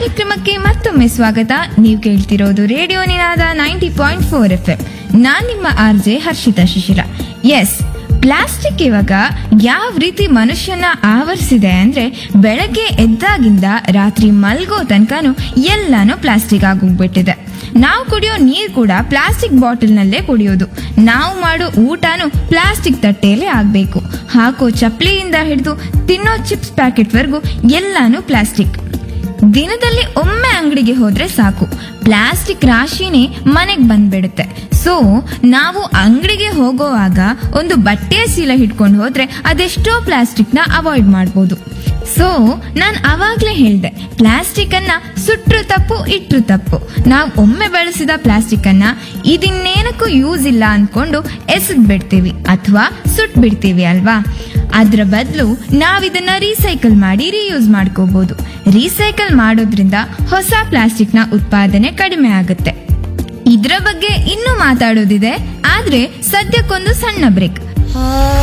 ಕಾರ್ಯಕ್ರಮಕ್ಕೆ ಮತ್ತೊಮ್ಮೆ ಸ್ವಾಗತ ನೀವು ಕೇಳ್ತಿರೋದು radio Ninaada ninety point four F M ನಾನ್ ನಿಮ್ಮ R J Harshitha Shishira S plastic ಇವಾಗ ಯಾವ ರೀತಿ ಮನುಷ್ಯನ ಆವರಿಸಿದೆ ಅಂದ್ರೆ ಬೆಳಗ್ಗೆ ಎದ್ದಾಗಿಂದ ರಾತ್ರಿ ಮಲ್ಗೋ ತನಕನು ಎಲ್ಲಾನು ಪ್ಲಾಸ್ಟಿಕ್ ಆಗೋಗ್ಬಿಟ್ಟಿದೆ ನಾವು ಕುಡಿಯೋ ನೀರು ಕೂಡ ಪ್ಲಾಸ್ಟಿಕ್ ಬಾಟಲ್ನಲ್ಲೇ ಕುಡಿಯೋದು ನಾವು ಮಾಡೋ ಊಟನೂ ಪ್ಲಾಸ್ಟಿಕ್ ತಟ್ಟೆಯಲ್ಲೇ ಆಗಬೇಕು ಹಾಕೋ ಚಪ್ಪಲಿಯಿಂದ ಹಿಡಿದು ತಿನ್ನೋ ಚಿಪ್ಸ್ ಪ್ಯಾಕೆಟ್ವರೆಗೂ ಎಲ್ಲಾನು ಪ್ಲಾಸ್ಟಿಕ್ ದಿನದಲ್ಲಿ ಒಮ್ಮೆ ಅಂಗಡಿಗೆ ಹೋದ್ರೆ ಸಾಕು ಪ್ಲಾಸ್ಟಿಕ್ ರಾಶಿನೇ ಮನೆಗೆ ಬಂದ್ಬಿಡುತ್ತೆ ಸೊ ನಾವು ಅಂಗಡಿಗೆ ಹೋಗೋವಾಗ ಒಂದು ಬಟ್ಟೆಯ ಚೀಲ ಹಿಡ್ಕೊಂಡು ಹೋದ್ರೆ ಅದೆಷ್ಟೋ ಪ್ಲಾಸ್ಟಿಕ್ನ ಅವಾಯ್ಡ್ ಮಾಡ್ಬೋದು ಸೊ ನಾನು ಅವಾಗ್ಲೇ ಹೇಳ್ದೆ ಪ್ಲಾಸ್ಟಿಕ್ ಅನ್ನ ಸುಟ್ರು ತಪ್ಪು ಇಟ್ರು ತಪ್ಪು ನಾವು ಒಮ್ಮೆ ಬಳಸಿದ ಪ್ಲಾಸ್ಟಿಕ್ ಅನ್ನ ಇದಿನ್ನೇನಕ್ಕೂ ಯೂಸ್ ಇಲ್ಲ ಅನ್ಕೊಂಡು ಎಸೆದ್ ಬಿಡ್ತೀವಿ ಅಥವಾ ಸುಟ್ ಬಿಡ್ತೀವಿ ಅಲ್ವಾ ಅದ್ರ ಬದಲು ನಾವಿದನ್ನ ರೀಸೈಕಲ್ ಮಾಡಿ ರೀಯೂಸ್ ಮಾಡ್ಕೋಬಹುದು ರೀಸೈಕಲ್ ಮಾಡೋದ್ರಿಂದ ಹೊಸ ಪ್ಲಾಸ್ಟಿಕ್ನ ಉತ್ಪಾದನೆ ಕಡಿಮೆ ಆಗುತ್ತೆ ಇದ್ರ ಬಗ್ಗೆ ಇನ್ನೂ ಮಾತಾಡೋದಿದೆ ಆದ್ರೆ ಸದ್ಯಕ್ಕೊಂದು ಸಣ್ಣ ಬ್ರೇಕ್